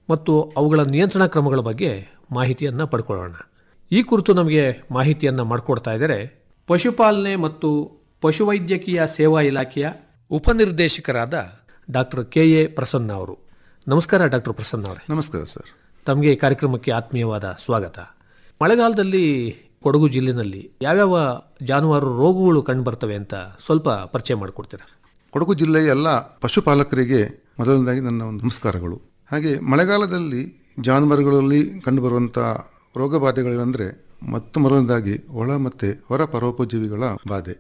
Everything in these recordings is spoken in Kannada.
ಮತ್ತು ಅವುಗಳ ನಿಯಂತ್ರಣ ಕ್ರಮಗಳ ಬಗ್ಗೆ ಮಾಹಿತಿಯನ್ನು ಪಡ್ಕೊಳ್ಳೋಣ ಈ ಕುರಿತು ನಮಗೆ ಮಾಹಿತಿಯನ್ನು ಮಾಡಿಕೊಡ್ತಾ ಇದ್ದಾರೆ ಪಶುಪಾಲನೆ ಮತ್ತು ಪಶುವೈದ್ಯಕೀಯ ಸೇವಾ ಇಲಾಖೆಯ ಉಪನಿರ್ದೇಶಕರಾದ ಡಾಕ್ಟರ್ ಕೆ ಎ ಪ್ರಸನ್ನ ಅವರು ನಮಸ್ಕಾರ ಡಾಕ್ಟರ್ ಪ್ರಸನ್ನ ಅವರೇ ನಮಸ್ಕಾರ ಸರ್ ತಮಗೆ ಈ ಕಾರ್ಯಕ್ರಮಕ್ಕೆ ಆತ್ಮೀಯವಾದ ಸ್ವಾಗತ ಮಳೆಗಾಲದಲ್ಲಿ ಕೊಡಗು ಜಿಲ್ಲೆನಲ್ಲಿ ಯಾವ್ಯಾವ ಜಾನುವಾರು ರೋಗಗಳು ಕಂಡುಬರ್ತವೆ ಅಂತ ಸ್ವಲ್ಪ ಪರಿಚಯ ಮಾಡಿಕೊಡ್ತೀರಾ ಕೊಡಗು ಜಿಲ್ಲೆಯ ಎಲ್ಲ ಪಶುಪಾಲಕರಿಗೆ ಮೊದಲನೇದಾಗಿ ನನ್ನ ಒಂದು ನಮಸ್ಕಾರಗಳು ಹಾಗೆ ಮಳೆಗಾಲದಲ್ಲಿ ಜಾನುವಾರುಗಳಲ್ಲಿ ಕಂಡುಬರುವಂಥ ರೋಗ ಬಾಧೆಗಳಂದರೆ ಮತ್ತು ಮೊದಲನೇದಾಗಿ ಒಳ ಮತ್ತು ಹೊರ ಪರೋಪಜೀವಿಗಳ ಬಾಧೆ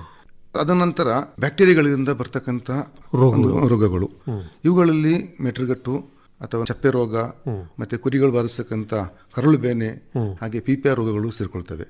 ಅದ ನಂತರ ಬ್ಯಾಕ್ಟೀರಿಯಾಗಳಿಂದ ಬರ್ತಕ್ಕಂಥ ಒಂದು ರೋಗಗಳು ಇವುಗಳಲ್ಲಿ ಮೆಟ್ರಿಗಟ್ಟು ಅಥವಾ ಚಪ್ಪೆ ರೋಗ ಮತ್ತೆ ಕುರಿಗಳು ಬಾಧಿಸ್ತಕ್ಕಂಥ ಕರಳು ಬೇನೆ ಹಾಗೆ ಪಿಪಿಆರ್ ರೋಗಗಳು ಸೇರ್ಕೊಳ್ತವೆ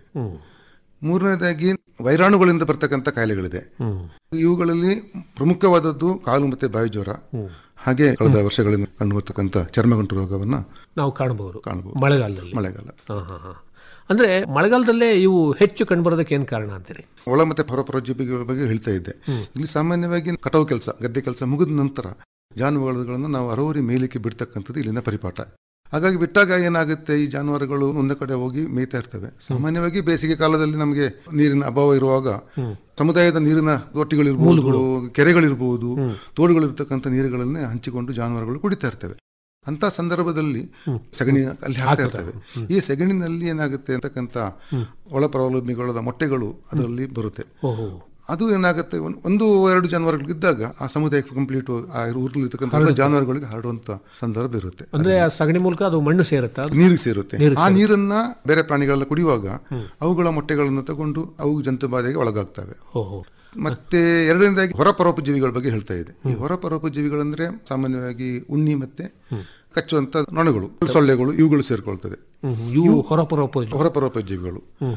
ಮೂರನೇದಾಗಿ ವೈರಾಣುಗಳಿಂದ ಬರ್ತಕ್ಕಂಥ ಕಾಯಿಲೆಗಳಿದೆ ಇವುಗಳಲ್ಲಿ ಪ್ರಮುಖವಾದದ್ದು ಕಾಲು ಮತ್ತೆ ಬಾಯಿ ಜ್ವರ ಹಾಗೆ ಕಳೆದ ವರ್ಷಗಳಿಂದ ಕಂಡು ಬರ್ತಕ್ಕಂಥ ಚರ್ಮಗಂಟು ರೋಗವನ್ನ ನಾವು ಕಾಣಬಹುದು ಕಾಣಬಹುದು ಮಳೆಗಾಲದಲ್ಲಿ ಮಳೆಗಾಲ ಹಾ, ಹಾ, ಹಾ. ಅಂದ್ರೆ ಮಳೆಗಾಲದಲ್ಲೇ ಇವು ಹೆಚ್ಚು ಕಂಡುಬರೋದಕ್ಕೆ ಏನು ಕಾರಣ ಅಂತೀರಿ ಒಳ ಮತ್ತೆ ಪರಪರೋಜೀವಿಗಳ ಬಗ್ಗೆ ಹೇಳ್ತಾ ಇದ್ದೆ ಇಲ್ಲಿ ಸಾಮಾನ್ಯವಾಗಿ ಕಟಾವು ಕೆಲಸ ಗದ್ದೆ ಕೆಲಸ ಮುಗಿದ ನಂತರ ಜಾನುವಾರುಗಳನ್ನು ನಾವು ಅರವರಿ ಮೇಲಿಕ್ಕೆ ಬಿಡ್ತಕ್ಕಂಥದ್ದು ಇಲ್ಲಿನ ಪರಿಪಾಠ ಹಾಗಾಗಿ ಬಿಟ್ಟಾಗ ಏನಾಗುತ್ತೆ ಈ ಜಾನುವಾರುಗಳು ಒಂದೇ ಕಡೆ ಹೋಗಿ ಮೇಯ್ತಾ ಇರ್ತವೆ ಸಾಮಾನ್ಯವಾಗಿ ಬೇಸಿಗೆ ಕಾಲದಲ್ಲಿ ನಮಗೆ ನೀರಿನ ಅಭಾವ ಇರುವಾಗ ಸಮುದಾಯದ ನೀರಿನ ತೊಟ್ಟಿಗಳಿರ್ಬೋದು ಕೆರೆಗಳಿರ್ಬೋದು ತೋಡುಗಳಿರ್ತಕ್ಕಂಥ ನೀರುಗಳನ್ನೇ ಹಂಚಿಕೊಂಡು ಜಾನುವಾರುಗಳು ಕುಡಿತಾ ಇರ್ತವೆ ಅಂತ ಸಂದರ್ಭದಲ್ಲಿ ಸಗಣಿ ಅಲ್ಲಿ ಹಾಕ್ತಾ ಇರ್ತವೆ ಈ ಸಗಣಿನಲ್ಲಿ ಏನಾಗುತ್ತೆ ಅಂತಕ್ಕಂಥ ಒಳ ಪ್ರವಲಂಬಿಗಳ ಮೊಟ್ಟೆಗಳು ಅದರಲ್ಲಿ ಬರುತ್ತೆ ಓಹೋ ಅದು ಏನಾಗುತ್ತೆ ಒಂದ್- ಒಂದು ಎರಡು ಜಾನುವಾರುಗಳಿದ್ದಾಗ ಆ ಸಮುದಾಯಕ್ಕೆ ಕಂಪ್ಲೀಟ್ ಆ ಊರಲ್ಲಿ ಇರ್ತಕ್ಕಂಥ ಎಲ್ಲ ಜಾನುವಾರುಗಳಿಗೆ ಹರಡುವಂತ ಸಂದರ್ಭ ಇರುತ್ತೆ ಅಂದ್ರೆ ಆ ಸಗಣಿ ಮೂಲಕ ಅದು ಮಣ್ಣು ಸೇರುತ್ತಾ ಅದು? ನೀರಿಗೆ ಸೇರುತ್ತೆ ಆ ನೀರನ್ನ ಬೇರೆ ಪ್ರಾಣಿಗಳೆಲ್ಲ ಕುಡಿಯುವಾಗ ಅವುಗಳ ಮೊಟ್ಟೆಗಳನ್ನು ತಗೊಂಡು ಅವು ಜಂತು ಬಾಧೆಗೆ ಒಳಗಾಗ್ತವೆ ಓಹೋ ಮತ್ತೆ ಎರಡನೇದಾಗಿ ಹೊರ ಪರೋಪಜೀವಿಗಳ ಬಗ್ಗೆ ಹೇಳ್ತಾ ಇದೆ ಈ ಹೊರ ಪರೋಪಜೀವಿಗಳಂದ್ರೆ ಸಾಮಾನ್ಯವಾಗಿ ಉಣ್ಣಿ ಮತ್ತೆ ಕಚ್ಚುವಂತ ನೊಣಗಳು ಸೊಳ್ಳೆಗಳು ಇವುಗಳು ಸೇರ್ಕೊಳ್ತದೆ ಹ್ಮ್, ಹ್ಮ್. ಇವು ಹೊರಪರೋಪ ಹೊರ ಪರೋಪಜೀವಿಗಳು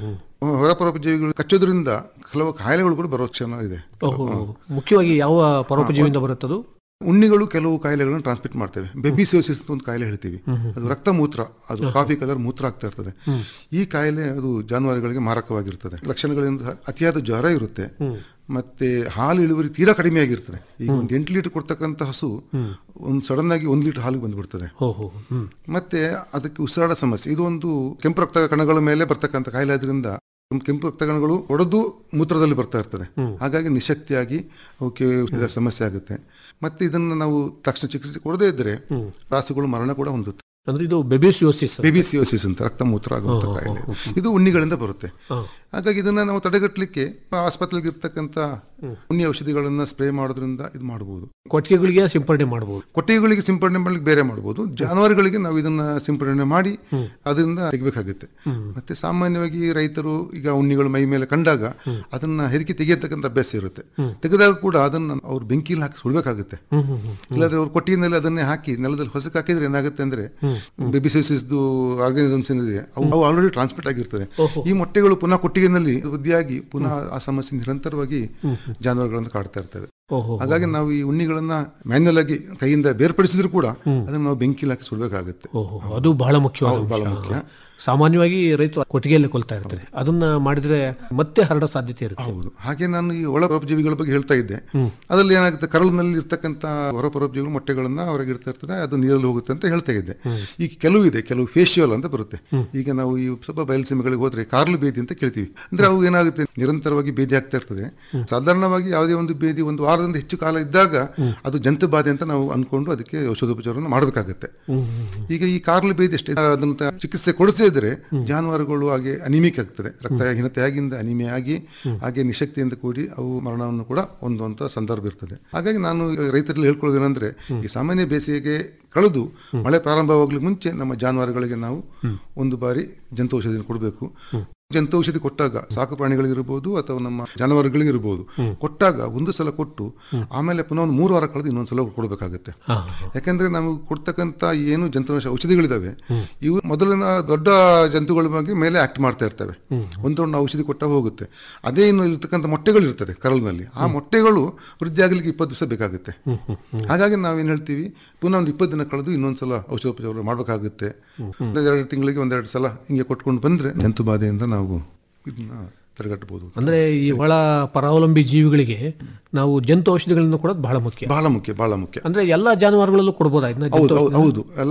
ಹೊರ ಪರೋಪಜೀವಿಗಳು ಕಚ್ಚೋದ್ರಿಂದ ಕೆಲವು ಕಾಯಿಲೆಗಳು ಕೂಡ ಬರೋ ಕ್ಷಣ ಇದೆ ಓಹೋ ಮುಖ್ಯವಾಗಿ ಯಾವ ಪರೋಪಜೀವಿಯಿಂದ ಬರುತ್ತದು ಉಣ್ಣಿಗಳು ಕೆಲವು ಕಾಯಿಲೆಗಳನ್ನು ಟ್ರಾನ್ಸ್ಮಿಟ್ ಮಾಡ್ತೇವೆ ಬೆಬಿಸಿಯೋಸಿಸ್ ಅಂತ ಒಂದು ಕಾಯಿಲೆ ಹೇಳ್ತೀವಿ ಅದು ರಕ್ತ ಮೂತ್ರ ಅದು ಕಾಫಿ ಕಲರ್ ಮೂತ್ರ ಆಗ್ತಾ ಇರ್ತದೆ ಈ ಕಾಯಿಲೆ ಅದು ಜಾನುವಾರುಗಳಿಗೆ ಮಾರಕವಾಗಿರ್ತದೆ ಲಕ್ಷಣಗಳಿಂದ ಅತಿಯಾದ ಜ್ವರ ಇರುತ್ತೆ ಮತ್ತೆ ಹಾಲು ಇಳುವರಿ ತೀರಾ ಕಡಿಮೆ ಆಗಿರ್ತದೆ ಈಗ ಒಂದು ಎಂಟು ಲೀಟರ್ ಕೊಡ್ತಕ್ಕಂಥ ಹಸು ಒಂದು ಸಡನ್ ಆಗಿ ಒಂದು ಲೀಟರ್ ಹಾಲು ಬಂದ್ಬಿಡ್ತದೆ ಓಹೋ ಹ್ಮ್ ಮತ್ತೆ ಅದಕ್ಕೆ ಉಸಿರಾಡ ಸಮಸ್ಯೆ ಇದು ಒಂದು ಕೆಂಪು ರಕ್ತ ಕಣಗಳ ಮೇಲೆ ಬರ್ತಕ್ಕಂಥ ಕಾಯಿಲೆ ಆದ್ರಿಂದ ಕೆಂಪು ರಕ್ತ ಕಣಗಳು ಒಡೆದು ಮೂತ್ರದಲ್ಲಿ ಬರ್ತಾ ಇರ್ತದೆ ಹಾಗಾಗಿ ನಿಶಕ್ತಿಯಾಗಿ ಅವಕ್ಕೆ ಇದರ ಸಮಸ್ಯೆ ಆಗುತ್ತೆ ಮತ್ತೆ ಇದನ್ನು ನಾವು ತಕ್ಷಣ ಚಿಕಿತ್ಸೆ ಕೊಡದೇ ಇದ್ರೆ ರಾಸುಗಳು ಮರಣ ಕೂಡ ಹೊಂದುತ್ತೆ ಅಂದ್ರೆ ಇದು ಬೆಬಿಸಿಯೋಸಿಸ್ ಬೆಬಿಸಿಯೋಸಿಸ್ ಅಂತ ರಕ್ತ ಮೂತ್ರ ಆಗುವಂತ ಕಾಯಿಲೆ ಇದು ಉಣ್ಣಿಗಳಿಂದ ಬರುತ್ತೆ ಹಾಗಾಗಿ ಇದನ್ನ ನಾವು ತಡೆಗಟ್ಟಲಿಕ್ಕೆ ಆಸ್ಪತ್ರೆಗೆ ಇರ್ತಕ್ಕಂಥ ಉಣ್ಣಿ ಔಷಧಿಗಳನ್ನ ಸ್ಪ್ರೇ ಮಾಡೋದ್ರಿಂದ ಇದು ಮಾಡಬಹುದು ಕೊಟ್ಟಿಗೆಗಳಿಗೆ ಸಿಂಪರಣೆ ಮಾಡಬಹುದು ಕೊಟ್ಟಿಗೆಗಳಿಗೆ ಸಿಂಪಡಣೆ ಮಾಡ್ಲಿಕ್ಕೆ ಬೇರೆ ಮಾಡಬಹುದು ಜಾನುವಾರುಗಳಿಗೆ ನಾವು ಇದನ್ನ ಸಿಂಪಡಣೆ ಮಾಡಿ ಅದರಿಂದ ತೆಗಿಬೇಕಾಗುತ್ತೆ ಮತ್ತೆ ಸಾಮಾನ್ಯವಾಗಿ ರೈತರು ಈಗ ಉಣ್ಣಿಗಳು ಮೈ ಮೇಲೆ ಕಂಡಾಗ ಅದನ್ನ ಹೆರಿಗೆ ತೆಗೆಯತಕ್ಕಂಥ ಅಭ್ಯಾಸ ಇರುತ್ತೆ ತೆಗೆದಾಗ ಕೂಡ ಅದನ್ನ ಅವ್ರು ಬೆಂಕಿಲಿ ಹಾಕಿ ಸುಡ್ಬೇಕಾಗುತ್ತೆ ಇಲ್ಲಾಂದ್ರೆ ಅವ್ರು ಕೊಟ್ಟಿಗೆನಲ್ಲಿ ಅದನ್ನೇ ಹಾಕಿ ನೆಲದಲ್ಲಿ ಹೊಸಕ್ಕೆ ಹಾಕಿದ್ರೆ ಏನಾಗುತ್ತೆ ಅಂದ್ರೆ ಬೆಬಿಸಿಸ್ದು ಆರ್ಗಾನಿಸಮ್ಸ್ ಏನಿದೆ ಅವು ಆಲ್ರೆಡಿ ಟ್ರಾನ್ಸ್ಮಿಟ್ ಆಗಿರ್ತದೆ ಈ ಮೊಟ್ಟೆಗಳು ಪುನಃ ಕೊಟ್ಟಿಗೆನಲ್ಲಿ ವೃದ್ಧಿಯಾಗಿ ಪುನಃ ಆ ಸಮಸ್ಯೆ ನಿರಂತರವಾಗಿ ಜಾನುವಾರುಗಳನ್ನು ಕಾಡ್ತಾ ಇರ್ತವೆ ಓಹೋ ಹಾಗಾಗಿ ನಾವು ಈ ಉಣ್ಣಿಗಳನ್ನ ಮ್ಯಾನ್ಯಲ್ ಆಗಿ ಕೈಯಿಂದ ಬೇರ್ಪಡಿಸಿದ್ರು ಕೂಡ ಅದನ್ನ ನಾವು ಬೆಂಕಿಲಿ ಹಾಕಿ ಸುಡ್ಬೇಕಾಗುತ್ತೆ ಓಹೋ ಅದು ಬಹಳ ಮುಖ್ಯವಾದ ಬಹಳ ಅಂಶ. ಮುಖ್ಯ. ಸಾಮಾನ್ಯವಾಗಿ ರೈತರು ಕೊಟ್ಟಿಗೆಯಲ್ಲಿ ಕೊಲ್ತಾ ಇರ್ತಾರೆ ಅದನ್ನ ಮಾಡಿದ್ರೆ ಮತ್ತೆ ಹರಡೋ ಸಾಧ್ಯತೆ ಇರುತ್ತೆ ಹೌದು ಹಾಗೆ ನಾನು ಈ ಒಳ ಪರೋಪಜೀವಿಗಳ ಬಗ್ಗೆ ಹೇಳ್ತಾ ಇದ್ದೆ ಅದರಲ್ಲಿ ಏನಾಗುತ್ತೆ ಕರಳಿನಲ್ಲಿ ಇರ್ತಕ್ಕಂಥ ಹೊರ ಪರೋಪಜೀವಿಗಳು ಮೊಟ್ಟೆಗಳನ್ನ ಹೊರಗೆ ಇಡ್ತಾ ಇರ್ತದೆ ಅದು ನೀರಲ್ಲಿ ಹೋಗುತ್ತೆ ಅಂತ ಹೇಳ್ತಾ ಇದ್ದೆ ಈಗ ಕೆಲವು ಇದೆ ಕೆಲವು ಫೇಶಿಯಲ್ ಅಂತ ಬರುತ್ತೆ ಈಗ ನಾವು ಈ ಸ್ವಲ್ಪ ಬಯಲುಸೀಮೆಗಳಿಗೆ ಹೋದ್ರೆ ಕಾರ್ಲು ಬೇದಿ ಅಂತ ಕೇಳ್ತೀವಿ ಅಂದ್ರೆ ಅವು ಏನಾಗುತ್ತೆ ನಿರಂತರವಾಗಿ ಬೇದಿ ಆಗ್ತಾ ಇರ್ತದೆ ಸಾಧಾರಣವಾಗಿ ಯಾವುದೇ ಒಂದು ಬೇದಿ ಒಂದು ವಾರದಿಂದ ಹೆಚ್ಚು ಕಾಲ ಇದ್ದಾಗ ಅದು ಜಂತು ಬಾಧೆ ಅಂತ ನಾವು ಅನ್ಕೊಂಡು ಅದಕ್ಕೆ ಔಷಧೋಪಚಾರವನ್ನು ಮಾಡಬೇಕಾಗುತ್ತೆ ಈಗ ಈ ಕಾರ್ಲು ಬೇದಿ ಅಷ್ಟೇ ಅದನ್ನ ಚಿಕಿತ್ಸೆ ಕೊಡಿಸದೇ ಇದ್ರೆ ಜಾನುವಾರುಗಳು ಹಾಗೆ ಅನಿಮಿಕ್ ಆಗ್ತದೆ ರಕ್ತಹೀನತೆ ಆಗಿಂದ ಅನಿಮೆ ಆಗಿ ಹಾಗೆ ನಿಶಕ್ತಿಯಿಂದ ಕೂಡಿ ಅವು ಮರಣವನ್ನು ಕೂಡ ಹೊಂದುವಂತ ಸಂದರ್ಭ ಇರ್ತದೆ ಹಾಗಾಗಿ ನಾನು ರೈತರಲ್ಲಿ ಹೇಳ್ಕೊಳ್ಳೋದೇನೆಂದ್ರೆ ಈ ಸಾಮಾನ್ಯ ಬೇಸಿಗೆಗೆ ಕಳೆದು ಮಳೆ ಪ್ರಾರಂಭವಾಗ್ಲಿಕ್ಕೆ ಮುಂಚೆ ನಮ್ಮ ಜಾನುವಾರುಗಳಿಗೆ ನಾವು ಒಂದು ಬಾರಿ ಜಂತು ಔಷಧಿಯನ್ನು ಕೊಡಬೇಕು ಜಂತು ಔಷಧಿ ಕೊಟ್ಟಾಗ ಸಾಕು ಪ್ರಾಣಿಗಳಿಗಿರ್ಬೋದು ಅಥವಾ ನಮ್ಮ ಜಾನುವಾರುಗಳಿಗಿರ್ಬೋದು ಕೊಟ್ಟಾಗ ಒಂದು ಸಲ ಕೊಟ್ಟು ಆಮೇಲೆ ಪುನಃ ಒಂದು ಮೂರು ವಾರ ಕಳೆದು ಇನ್ನೊಂದು ಸಲ ಕೊಡಬೇಕಾಗುತ್ತೆ ಹಾ ಯಾಕಂದ್ರೆ ನಾವು ಕೊಡ್ತಕ್ಕಂಥ ಏನು ಜಂತುನಾಶ ಔಷಧಿಗಳಿದಾವೆ ಇವು ಮೊದಲಿನ ದೊಡ್ಡ ಜಂತುಗಳ ಬಗ್ಗೆ ಮೇಲೆ ಆಕ್ಟ್ ಮಾಡ್ತಾ ಇರ್ತವೆ ಒಂದೊಂದು ಔಷಧಿ ಕೊಟ್ಟ ಹೋಗುತ್ತೆ ಅದೇ ಇನ್ನು ಇರ್ತಕ್ಕಂಥ ಮೊಟ್ಟೆಗಳು ಇರ್ತದೆ ಕರಳಿನಲ್ಲಿ ಆ ಮೊಟ್ಟೆಗಳು ವೃದ್ಧಿ ಆಗಲಿಕ್ಕೆ ಇಪ್ಪತ್ತು ದಿವಸ ಬೇಕಾಗುತ್ತೆ ಹಾಗಾಗಿ ನಾವೇನು ಹೇಳ್ತೀವಿ ಪುನಃ ಒಂದು ಇಪ್ಪತ್ತು ದಿನ ಕಳೆದು ಇನ್ನೊಂದ್ಸಲ ಔಷಧೋಪಚಾರ ಮಾಡಬೇಕಾಗುತ್ತೆ ಎರಡು ತಿಂಗಳಿಗೆ ಒಂದೆರಡು ಸಲ ಹಿಂಗೆ ಕೊಟ್ಕೊಂಡು ಬಂದ್ರೆ ಜಂತು ಬಾಧೆಯಿಂದ ನಾವು ಇದನ್ನ ತಡೆಗಟ್ಟಬಹುದು ಅಂದ್ರೆ ಈ ಒಳ ಪರಾವಲಂಬಿ ಜೀವಿಗಳಿಗೆ ನಾವು ಜಂತು ಔಷಧಿಗಳನ್ನು ಕೊಡೋದು ಬಹಳ ಮುಖ್ಯ ಬಹಳ ಮುಖ್ಯ ಬಹಳ ಮುಖ್ಯ ಅಂದ್ರೆ ಎಲ್ಲಾ ಜಾನುವಾರುಗಳಲ್ಲೂ ಕೊಡ್ಬೋದಾ ಇದನ್ನ ಹೌದು ಜಂತು ಹೌದು ಹೌದು ಎಲ್ಲ